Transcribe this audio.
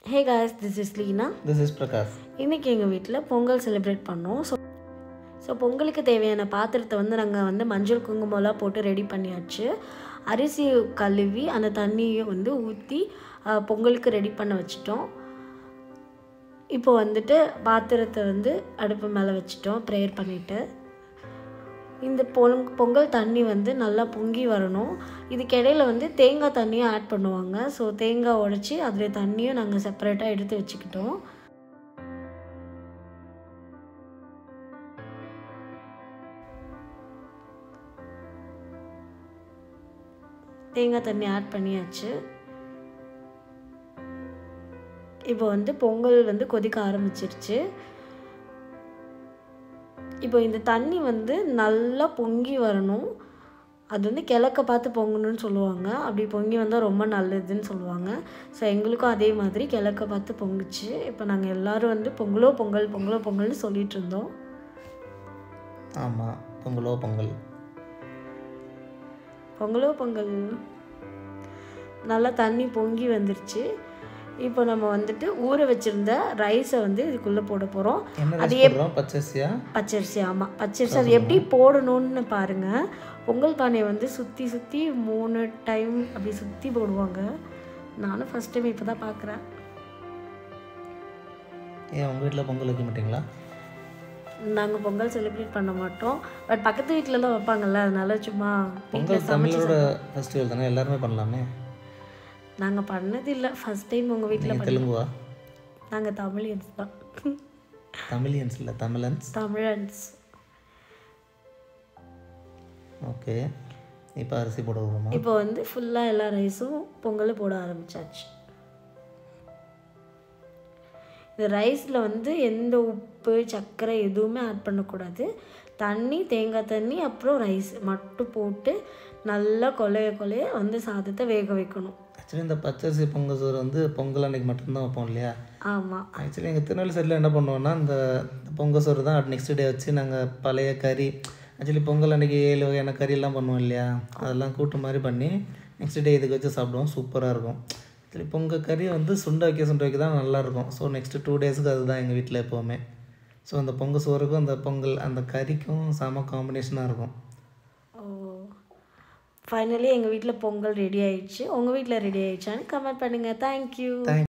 hey guys this is Leena this is Prakash இன்றைக்கி எங்கள் வீட்டில் பொங்கல் செலிப்ரேட் பண்ணோம் ஸோ ஸோ பொங்கலுக்கு தேவையான பாத்திரத்தை வந்து நாங்கள் வந்து மஞ்சள் குங்குமம்லாம் போட்டு ரெடி பண்ணியாச்சு அரிசி கழுவி அந்த தண்ணியை வந்து ஊற்றி பொங்கலுக்கு ரெடி பண்ண வச்சிட்டோம் இப்போ வந்துட்டு பாத்திரத்தை வந்து அடுப்பு மேலே வச்சிட்டோம் ப்ரேயர் பண்ணிவிட்டு இந்த பொங் பொங்கல் தண்ணி வந்து நல்லா பொங்கி வரணும் இதுக்கிடையில வந்து தேங்காய் தண்ணியும் ஆட் பண்ணுவாங்க ஸோ தேங்காய் உடச்சி அதில் தண்ணியும் நாங்கள் செப்பரேட்டாக எடுத்து வச்சுக்கிட்டோம் தேங்காய் தண்ணி ஆட் பண்ணியாச்சு இப்போ வந்து பொங்கல் வந்து கொதிக்க ஆரம்பிச்சிருச்சு இப்போ இந்த தண்ணி வந்து நல்லா பொங்கி வரணும் அது வந்து கிழக்க பார்த்து பொங்கணும்னு சொல்லுவாங்க அப்படி பொங்கி வந்தால் ரொம்ப நல்லதுன்னு சொல்லுவாங்க ஸோ எங்களுக்கும் அதே மாதிரி கிழக்க பார்த்து பொங்குச்சு இப்போ நாங்கள் எல்லோரும் வந்து பொங்கலோ பொங்கல் பொங்கலோ பொங்கல்னு சொல்லிட்டு இருந்தோம் ஆமாம் பொங்கலோ பொங்கல் பொங்கலோ பொங்கல் நல்லா தண்ணி பொங்கி வந்துருச்சு இப்போ நம்ம வந்துட்டு ஊற வச்சுருந்த ரைஸை வந்து இதுக்குள்ளே போட போகிறோம் என்ன அது ரைஸ் போடுறோம் பச்சரிசியா பச்சரிசி ஆமாம் பச்சரிசி அது எப்படி போடணும்னு பாருங்கள் பொங்கல் பானையை வந்து சுற்றி சுற்றி மூணு டைம் அப்படி சுற்றி போடுவாங்க நானும் ஃபஸ்ட் டைம் இப்போ தான் பார்க்குறேன் ஏன் உங்கள் வீட்டில் பொங்கல் வைக்க மாட்டீங்களா நாங்கள் பொங்கல் செலிப்ரேட் பண்ண மாட்டோம் பட் பக்கத்து வீட்டிலலாம் வைப்பாங்கல்ல அதனால சும்மா பொங்கல் தமிழோட ஃபெஸ்டிவல் தானே எல்லாருமே பண்ணலாமே நாங்கள் பண்ணது இல்லை ஃபஸ்ட் டைம் உங்கள் வீட்டில் நீங்கள் தெலுங்குவா நாங்கள் தமிழியன்ஸ் தான் தமிழியன்ஸ் இல்லை தமிழன்ஸ் தமிழன்ஸ் ஓகே இப்போ அரிசி போட வருமா இப்போ வந்து ஃபுல்லாக எல்லா ரைஸும் பொங்கல் போட ஆரம்பிச்சாச்சு இந்த ரைஸில் வந்து எந்த உப்பு சர்க்கரை எதுவுமே ஆட் பண்ணக்கூடாது தண்ணி தேங்காய் தண்ணி அப்புறம் ரைஸ் மட்டும் போட்டு நல்லா கொலைய கொலைய வந்து சாதத்தை வேக வைக்கணும் ஆக்சுவலி இந்த பச்சரிசி பொங்கல் சோறு வந்து பொங்கல் அன்னைக்கு மட்டும்தான் வைப்போம் இல்லையா ஆமாம் ஆக்சுவலி எங்கள் திருநெல்வேலி சைடில் என்ன பண்ணுவோம்னா இந்த இந்த பொங்கல் சோறு தான் நெக்ஸ்ட் டே வச்சு நாங்கள் பழைய கறி ஆக்சுவலி பொங்கல் அன்னைக்கு ஏழு வகையான கறியெல்லாம் பண்ணுவோம் இல்லையா அதெல்லாம் கூட்டு மாதிரி பண்ணி நெக்ஸ்ட் டே இதுக்கு வச்சு சாப்பிடுவோம் சூப்பராக இருக்கும் ஆக்சுவலி பொங்கல் கறி வந்து சுண்ட வைக்க சுண்ட வைக்க தான் நல்லாயிருக்கும் ஸோ நெக்ஸ்ட்டு டூ டேஸுக்கு அதுதான் எங்கள் வீட்டில் எப்போவுமே ஸோ அந்த பொங்கல் சோறுக்கும் அந்த பொங்கல் அந்த கறிக்கும் செம காம்பினேஷனாக இருக்கும் ஓ ஃபைனலி எங்கள் வீட்டில் பொங்கல் ரெடி ஆயிடுச்சு உங்கள் வீட்டில் ரெடி ஆயிடுச்சான்னு கமெண்ட் பண்ணுங்கள் தேங்க்யூ தேங்க்